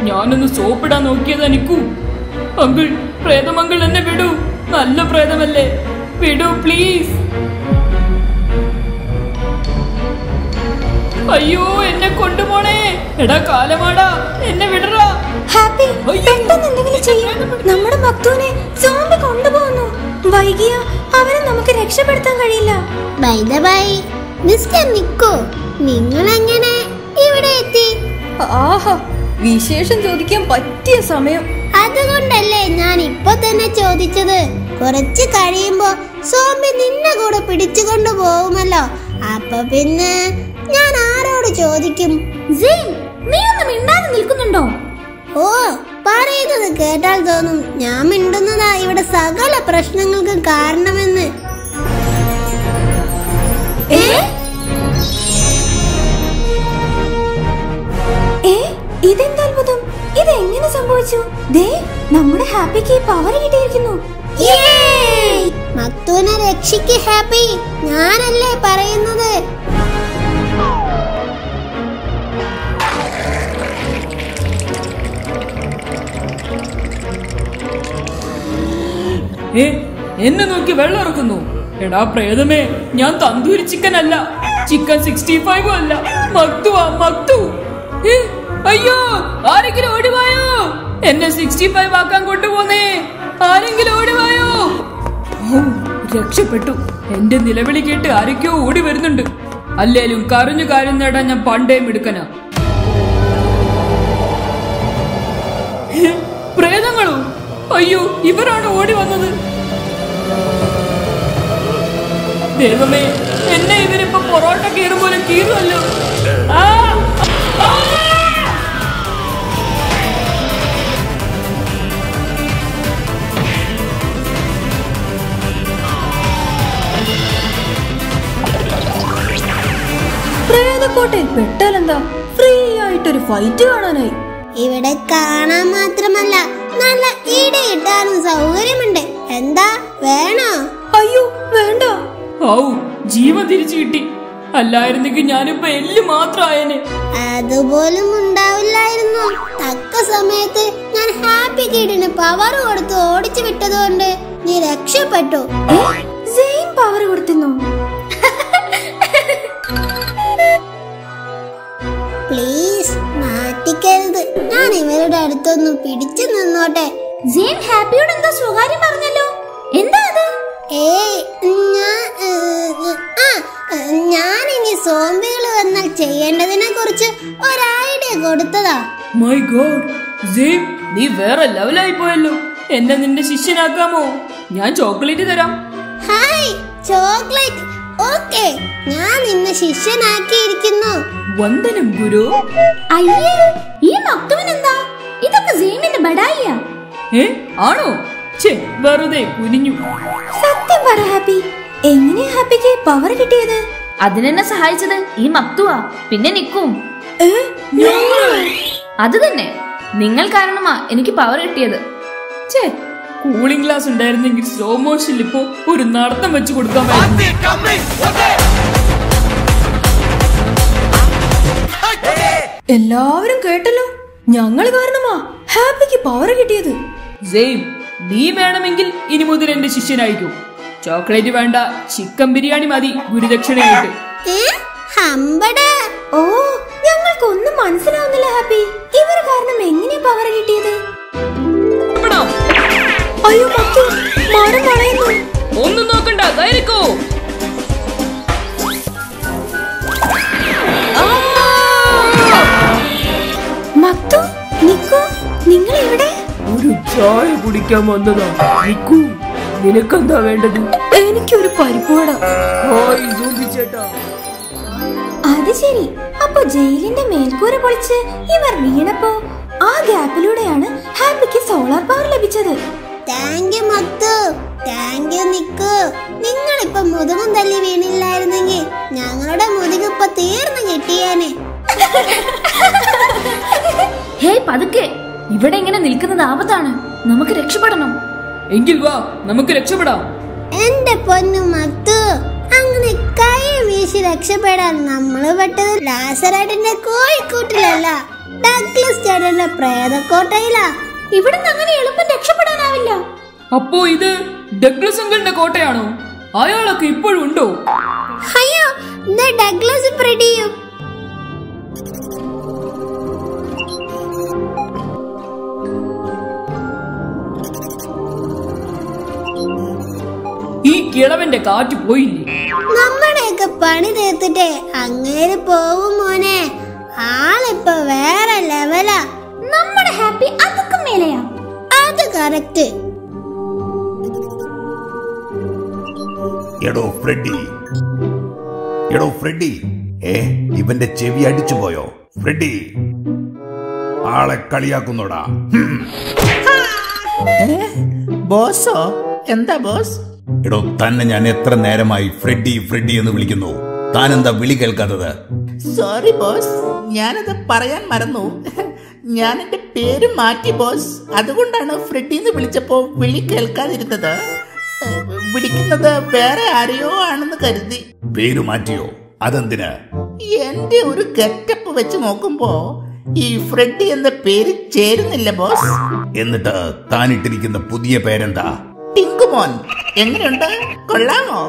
ഞാനൊന്ന് സോപ്പിടാൻ നോക്കിയതാ നിക്കൂ അങ്കിൾ പ്രേതമങ്കിൾ എന്നെ വിടൂ നല്ല പ്രേതമല്ലേ വിടൂ പ്ലീസ് അയ്യോ എന്നെ കൊണ്ടുപോണേ എടാ കാലമാടാ എന്നെ വിടറാ ഹാപ്പി അയ്യോ. പെട്ടെന്ന് എന്തെങ്കിലും ചെയ്യും നമ്മുടെ മക്തൂനെ സോംബി കൊണ്ടുപോകുന്നു വൈകിയ അവനെ നമുക്ക് രക്ഷപ്പെടുത്താൻ കഴിയില്ല by the by mister Nico നിങ്ങൾ എങ്ങനെ ഇവിടെ എത്തി ആഹാ വിശേഷം ചോദിക്കാൻ പറ്റിയ സമയം അതുകൊണ്ടല്ലേ ഞാൻ ഇപ്പൊ തന്നെ ചോദിച്ചത് കുറച്ച് കഴിയുമ്പോ സോംബി നിന്നെ കൂടെ പിടിച്ചുകൊണ്ട് പോകുമല്ലോ അപ്പൊ പിന്നെ ഞാൻ ആരോട് ചോദിക്കും നീ ഒന്നും മിണ്ടാതെ നിൽക്കുന്നുണ്ടോ ഓ പറയുന്നത് കേട്ടാൽ തോന്നും ഞാൻ മിണ്ടുന്നതാ ഇവിടെ സകല പ്രശ്നങ്ങൾക്കും കാരണമെന്ന് ഏ ഏ ഇതെന്ത് അത്ഭുതം ഇത് എങ്ങനെ സംഭവിച്ചു ദേ നമ്മുടെ ഹാപ്പിക്ക് ഈ പവർ കിട്ടിയിരിക്കുന്നു മക്തൂനെ രക്ഷിക്ക് ഹാപ്പി ഞാനല്ലേ പറയുന്നത് ഏ എന്നെ നോക്കി വെള്ളം ഇറക്കുന്നു എടാ പ്രേതമേ ഞാൻ തന്തൂരി ചിക്കൻ അല്ല ചിക്കൻ സിക്സ്റ്റി ഫൈവ് അല്ല മക്തുവാ മക്തു ഏ, അയ്യോ ആരെങ്കിലും ഓടിവായോ എന്നെ സിക്സ്റ്റി ഫൈവ് ആക്കാൻ കൊണ്ടുപോന്നേ ആരെങ്കിലും ഓടിവായോ ഓ, രക്ഷപ്പെട്ടു എന്റെ നിലവിളി കേട്ട് ആരൊക്കെയോ ഓടി വരുന്നുണ്ട് അല്ലേലും കരഞ്ഞു കാര്യം നേടാൻ ഞാൻ പണ്ടേ മിടുക്കനാ ഹേ, പ്രേതങ്ങളോ അയ്യോ ഇവരാണ് ഓടി വന്നത് ദൈവമേ എന്നെ ഇവരിപ്പോ പൊറോട്ട കീറും പോലെ കീറുമല്ലോ ആ! ആ! പ്രേതക്കോട്ടയിൽ പെട്ടാലെന്താ ഫ്രീ ആയിട്ടൊരു ഫൈറ്റ് കാണാനായി ഇവിടെ കാണാൻ മാത്രമല്ല നല്ല ഇടി കിട്ടാനും സൗകര്യമുണ്ട് എന്താ വേണോ അയ്യോ വേണ്ട ഔ ജീവൻ തിരിച്ചു കിട്ടി അല്ലായിരുന്നെങ്കിൽ ഞാനിപ്പോ എല്ല് മാത്രമായേനെ അതുപോലും ഉണ്ടാവില്ലായിരുന്നു തക്ക സമയത്ത് ഞാൻ ഹാപ്പി കിഡിന് പവർ കൊടുത്ത് ഓടിച്ചു വിട്ടതുകൊണ്ട് നീ രക്ഷപ്പെട്ടു സെയിം പവർ കൊടുത്തിരുന്നു പ്ലീസ് നാട്ടിക്കരുത് ഞാൻ ഇവരുടെ അടുത്തൊന്ന് പിടിച്ചു നിന്നോട്ടെ സെയിം ഹാപ്പിയോട് എന്തോ സ്വകാര്യം പറഞ്ഞല്ലോ എന്താ അത് ഏയ് ഞാൻ ഏഹ്, ആ ഞാൻ ഇനി സോംബികൾ വന്നാൽ ചെയ്യേണ്ടതിനെ കുറിച്ച് ഒരു ഐഡിയ കൊടുത്തതാ മൈ ഗോഡ് ജെയിം നീ വേറെ ലെവലായി പോയല്ലോ എന്നെ നിന്റെ ശിഷ്യനാക്കാമോ ഞാൻ ചോക്ലേറ്റ് തരാം ഹായ് ചോക്ലേറ്റ് ഓക്കെ ഞാൻ നിന്നെ ശിഷ്യനാക്കിയിരിക്കുന്നു വന്ദനം ഗുരു അയ്യേ ഈ മക്തുവിന് എന്താ ഇതൊക്കെ സെയിമിന്റെ ബഡായിയാ ഏ ആണോ ഛേ വെറുതെ കുനിഞ്ഞു സത്യം പറ ഹാപ്പി എങ്ങനെയാ ഹാപ്പിക്ക് പവർ കിട്ടിയത് അതിനെന്നെ സഹായിച്ചത് ഈ മക്തുവാ പിന്നെ നിക്കും അത് തന്നെ നിങ്ങൾ കാരണമാ എനിക്ക് പവർ കിട്ടിയത് ഛേ കൂളിംഗ് ഗ്ലാസ് ഉണ്ടായിരുന്നെങ്കിൽ സ്ലോ മോഷനിൽ ഇപ്പോ ഒരു നടത്തം വെച്ച് കൊടുക്കാമായിരുന്നു എല്ലാവരും കേട്ടല്ലോ ഞങ്ങൾ കാരണമാ ഹാപ്പിക്ക് പവർ കിട്ടിയത് സെയിം നീ വേണമെങ്കിൽ ഇനി മുതൽ എന്റെ ശിഷ്യനായിരിക്കും ചോക്ലേറ്റ് വേണ്ട ചിക്കൻ ബിരിയാണി മതി ഗുരുദക്ഷിണയായിട്ട് ഏ ഹമ്പട ഓ ഞങ്ങൾക്കൊന്നും മനസ്സിലാവുന്നില്ല ഹാപ്പി ഇവർ കാരണം എങ്ങനെയാ പവർ കിട്ടിയത് എവിടാ? അയ്യോ മക്തു മരം വളയുന്നു ഒന്നും നോക്കണ്ട ധൈര്യക്കോ മക്തു നിക്കു നിങ്ങൾ ഇവിടെ ഒരു ചായ കുടിക്കാൻ വന്നതാ നിക്കൂ നിനക്കെന്താ വേണ്ടത് എനിക്കൊരു പരിപ്പുവട ഹായ് സോംബി ചേട്ടാ അത് ശരി അപ്പൊ ജയിലിന്റെ മേൽക്കൂര പൊളിച്ച് ഇവർ വീണപ്പോ ആ ഗ്യാപ്പിലൂടെയാണ് ഹാപ്പിക്ക് സോളാർ പവർ ലഭിച്ചത് താങ്ക് യു മക്തു താങ്ക് യു നിക്കു നിങ്ങളിപ്പൊ മുതുകും തല്ലി വീണില്ലായിരുന്നെങ്കിൽ ഞങ്ങളുടെ മുതുകിപ്പൊ തീർന്നു കിട്ടിയേനെ ഹേയ് പതുക്കെ ഇവിടെ ഇങ്ങനെ നിൽക്കുന്നത് ആപത്താണ് നമുക്ക് രക്ഷപ്പെടണം എങ്കിൽ വാ നമുക്ക് രക്ഷപ്പെടാം എന്റെ പൊന്നു മക്തു അങ്ങനെ കൈ വീശി രക്ഷപ്പെടാൻ നമ്മള് പെട്ടത് ലാസറാട്ടിന്റെ കോഴിക്കൂട്ടിലല്ല ഡഗ്ലസ് ചേട്ടന്റെ പ്രേതക്കോട്ടയിലാ ഇവിടുന്ന് അങ്ങനെ എളുപ്പം രക്ഷപ്പെടാനാവില്ല അപ്പോ ഇത് ഡഗ്ലസ് അങ്കിളിന്റെ കോട്ടയാണോ അയാളൊക്കെ ഇപ്പോഴും ഉണ്ടോ അയ്യോ ഇത് ഡഗ്ലസ് പ്രെഡിയും ഈ കിളവന്റെ കാറ്റ് പോയില്ലേ നമ്മുടെയൊക്കെ പണി തീർത്തിട്ടേ അങ്ങേര് പോവും മോനെ ആളിപ്പോ വേറെ ലെവലാ നമ്മുടെ ഹാപ്പി അതൊക്കെ മേലെയാ അത് കറക്റ്റ് എടോ ഫ്രെഡി എടോ ഫ്രെഡി ഏ ഇവന്റെ ചെവി അടിച്ചു പോയോ ഫ്രെഡി ആളെ കളിയാക്കുന്നോടാ ഹും. ബോസോ എന്താ ബോസ് എടോ തന്നെ ഞാൻ എത്ര നേരമായി ഫ്രെഡി ഫ്രെഡി എന്ന് വിളിക്കുന്നു താൻ എന്താ വിളി കേൾക്കാത്തത് സോറി ബോസ് ഞാനത് പറയാൻ മറന്നു ഞാൻ എന്റെ പേര് മാറ്റി ബോസ് അതുകൊണ്ടാണ് ഫ്രെഡിന്ന് വിളിച്ചപ്പോ വിളി കേൾക്കാതിരുന്നത് ഏഹ്, വിളിക്കുന്നത് വേറെ ആരെയോ ആണെന്ന് കരുതി പേര് മാറ്റിയോ അതെന്തിന് എന്റെ ഒരു ഗെറ്റപ്പ് വെച്ച് നോക്കുമ്പോ ഈ ഫ്രെഡി എന്ന പേര് ചേരുന്നില്ല ബോസ് എന്നിട്ട് താൻ ഇട്ടിരിക്കുന്ന പുതിയ പേരെന്താ ടിങ്കുമോൻ എങ്ങനെയുണ്ട് കൊള്ളാമോ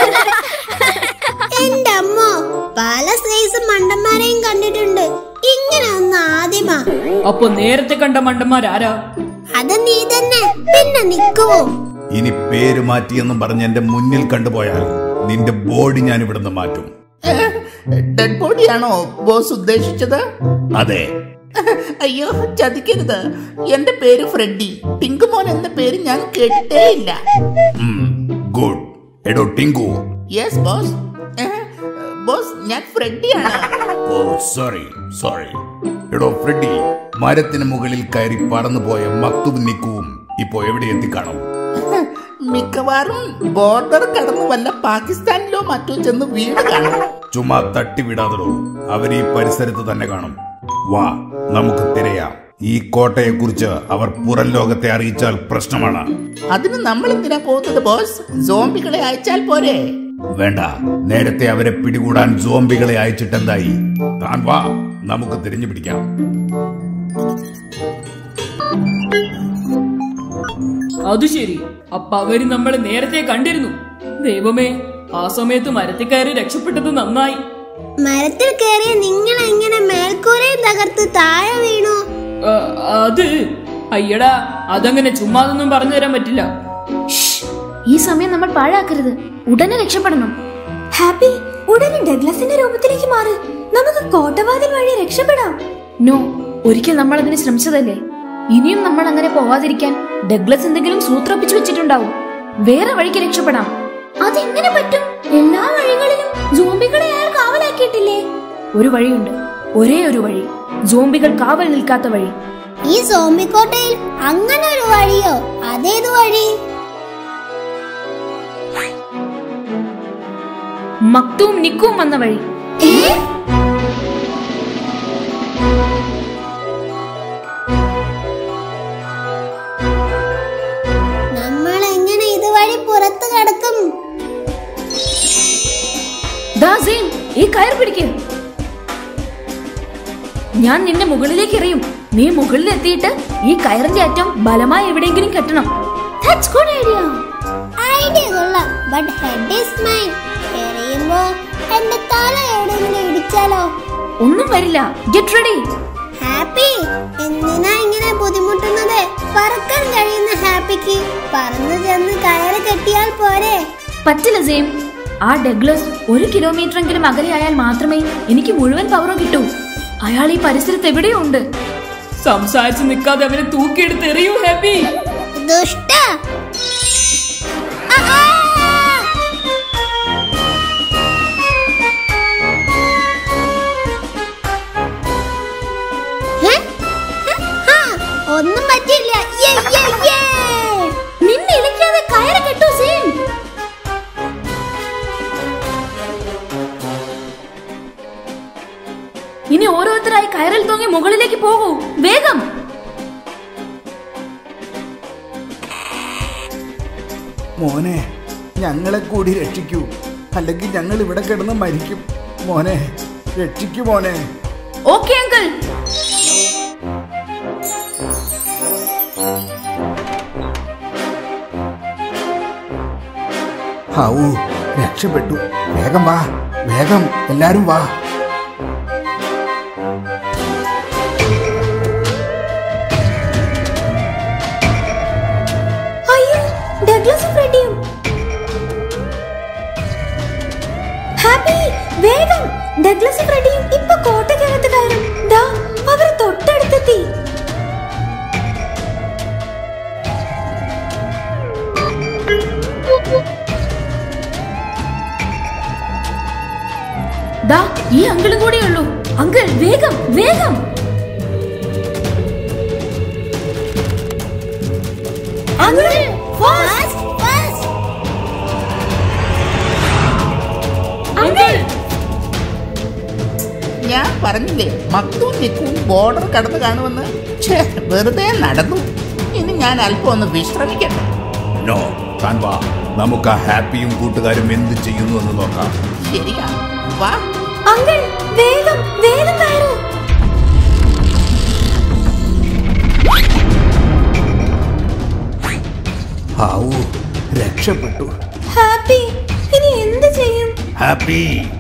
എന്റെ അമ്മോ പല സൈസ് മണ്ടന്മാരെയും കണ്ടിട്ടുണ്ട് ഇങ്ങനെ ഒന്ന് ആദ്യമാ അപ്പൊ നേരത്തെ കണ്ട മണ്ടന്മാരാരാ അത് നീ തന്നെ പിന്നെ നിക്കുവോ ഇനി പേര് മാറ്റിയെന്നും പറഞ്ഞ് എന്റെ മുന്നിൽ കണ്ടുപോയാൽ നിന്റെ ബോഡി ഞാൻ ഇവിടുന്ന് മാറ്റും ഡെഡ് ബോഡിയാണോ ബോസ് ഉദ്ദേശിച്ചത് അതെ അയ്യോ ചതിക്കരുത് എന്റെ പേര് ഫ്രെഡി ടിങ്കുമോൻ എന്ന പേര് ഞാൻ കേട്ടിട്ടേ ഇല്ല ഗുഡ് എടോ ടിങ്കു യെസ് ബോസ് ബോസ് ഞാൻ ഫ്രെഡിയാണ് ഓ സോറി സോറി എടോ ഫ്രെഡി മരത്തിന് മുകളിൽ കയറി പറന്നുപോയ മക്തുബ് നിക്കുവും ഇപ്പോ എവിടെ എത്തിക്കാണും മിക്കവാറും ബോർഡർ കടന്ന് വല്ല പാകിസ്ഥാനിലോ മറ്റോ ചെന്ന് വീണ് കാണും ചുമ്മാ തട്ടിവിടാതടോ അവർ ഈ പരിസരത്ത് തന്നെ കാണും വാ നമുക്ക് തിരയാം ഈ കോട്ടയെ കുറിച്ച് അവർ പുറം ലോകത്തെ അറിയിച്ചാൽ പ്രശ്നമാണ് അതിന് നമ്മൾ എന്തിനാ പോകുന്നത് ബോസ് സോംബികളെ അയച്ചാൽ പോരെ വേണ്ട നേരത്തെ അവരെ പിടികൂടാൻ സോംബികളെ അയച്ചിട്ടെന്തായി താൻ വാ നമുക്ക് തിരിഞ്ഞു പിടിക്കാം അത് ശരി അപ്പൊ അവര് നമ്മളെ നേരത്തെ കണ്ടിരുന്നു ദൈവമേ ആ സമയത്ത് മരത്തിൽ കയറി രക്ഷപ്പെട്ടത് നന്നായി മരത്തിൽ കയറിയ നിങ്ങൾ എങ്ങനെ മേൽക്കൂരയും തകർത്ത് താഴെ വീണു ആ, അത് അയ്യടാ അതങ്ങനെ ചുമ്മാതൊന്നും പറഞ്ഞു തരാൻ പറ്റില്ല ഷ്ഷ്. ഈ സമയം നമ്മൾ പാഴാക്കരുത് ഉടനെ രക്ഷപ്പെടണം ഹാപ്പി ഉടനെ ഡഗ്ലസിന്റെ രൂപത്തിലേക്ക് മാറ് നമുക്ക് കോട്ടവാതിൽ വഴി രക്ഷപ്പെടാം നോ ഒരിക്കൽ നമ്മൾ അതിന് ശ്രമിച്ചതല്ലേ ഇനിയും നമ്മൾ അങ്ങനെ പോവാതിരിക്കാൻ ഡഗ്ലസ് എന്തെങ്കിലും സൂത്രപ്പിച്ചു വെച്ചിട്ടുണ്ടാവും വേറെ വഴിക്ക് രക്ഷപ്പെടാം അതെങ്ങനെ പറ്റും എല്ലാ വഴികളിലും സോംബികളെ അയാൾ കാവലാക്കിയിട്ടില്ലേ ഒരു വഴിയുണ്ട് ഒരേ ഒരു വഴി സോംബികൾ കാവൽ നിൽക്കാത്ത വഴി ഈ സോമിക്കോട്ടയിൽ അങ്ങനെ ഒരു വഴിയോ അതേത് വഴി മക്തും നിക്കും വന്ന വഴി നമ്മൾ എങ്ങനെ ഇതുവഴി പുറത്തു കടക്കും ദാ സെയിം, ഈ കയർ പിടിക്ക് ഞാൻ നിന്നെ മുകളിലേക്ക് എറിയും നീ മുകളിൽ എത്തിയിട്ട് ഈ കയറിന്റെ അറ്റം ബലമായി എവിടെയെങ്കിലും കെട്ടണം That's good idea. ഐഡിയ കൊള്ളാം ബട്ട് ഹെഡ് ഈസ് മൈൻ എറിയുമ്പോ എന്റെ തല എവിടെയെങ്കിലും ഇടിച്ചാലോ ഒന്നും വരില്ല ഗെറ്റ് റെഡി ഹാപ്പി എന്തിനാ ഇങ്ങനെ ബുദ്ധിമുട്ടുന്നത് പറക്കാൻ കഴിയുന്ന ഹാപ്പിക്ക് പറന്നു ചെന്ന് കയറ് കെട്ടിയാൽ പോരെ പറ്റില്ല സെയിം ആ ഡഗ്ലസ് ഒരു കിലോമീറ്റർ എങ്കിലും അകലെയായാൽ മാത്രമേ എനിക്ക് മുഴുവൻ പവറും കിട്ടൂ അയാൾ ഈ പരിസരത്ത് എവിടെയോ ഉണ്ട് സംസാരിച്ച് നിൽക്കാതെ അവനെ തൂക്കിയെടുത്ത് എറിയൂ ഹാപ്പി ദുഷ്ട ആ, ആ! ഹെ? ഹെ? ആ, ഒന്നും പറ്റില്ല യേ, യേ, യേ! നിന്നെ ഇളക്കാതെ കയറ് കെട്ടു സെയിം ഇനി ഓരോരുത്തരായി കയറിൽ തൂങ്ങി മുകളിലേക്ക് പോകൂ വേഗം മോനെ ഞങ്ങളെ കൂടി രക്ഷിക്കൂ അല്ലെങ്കിൽ ഞങ്ങൾ ഇവിടെ കിടന്ന് മരിക്കും മോനെ രക്ഷിക്കൂ മോനെ ഓക്കെ അങ്കിൾ ഹാവൂ രക്ഷപ്പെട്ടു വേഗം വാ വേഗം എല്ലാരും വാ അയ്യോ ഡഗ്ലസും ഫ്രെഡിയും ഹാപ്പി വേഗം ഡഗ്ലസും ഫ്രെഡിയും ഇപ്പൊ കോട്ടയ്ക്കകത്ത് കയറും ദാ അവര് തൊട്ടടുത്തെത്തി ദാ ഈ അങ്കിളും കൂടെ ഉള്ളൂ അങ്കിൾ വേഗം വേഗം അങ്കിൾ ഫാസ്റ്റ് ഫാസ്റ്റ് അങ്കിൾ ഞാൻ പറഞ്ഞില്ലേ മക്തും നിക്കും ബോർഡർ കടന്നു കാണുമെന്ന് ഛേ വെറുതെ നടന്നു ഇനി ഞാൻ അല്പം ഒന്ന് വിശ്രമിക്കട്ടെ നോ താൻ വാ നമുക്ക് ആ ഹാപ്പിയും കൂട്ടുകാരും എന്ത് ചെയ്യുന്നു എന്ന് നോക്കാം ശരിയാ വാ അങ്കിൾ വേഗം വേഗം കയറൂ ഹാവൂ രക്ഷപ്പെട്ടു ഹാപ്പി ഇനി എന്ത് ചെയ്യും ഹാപ്പി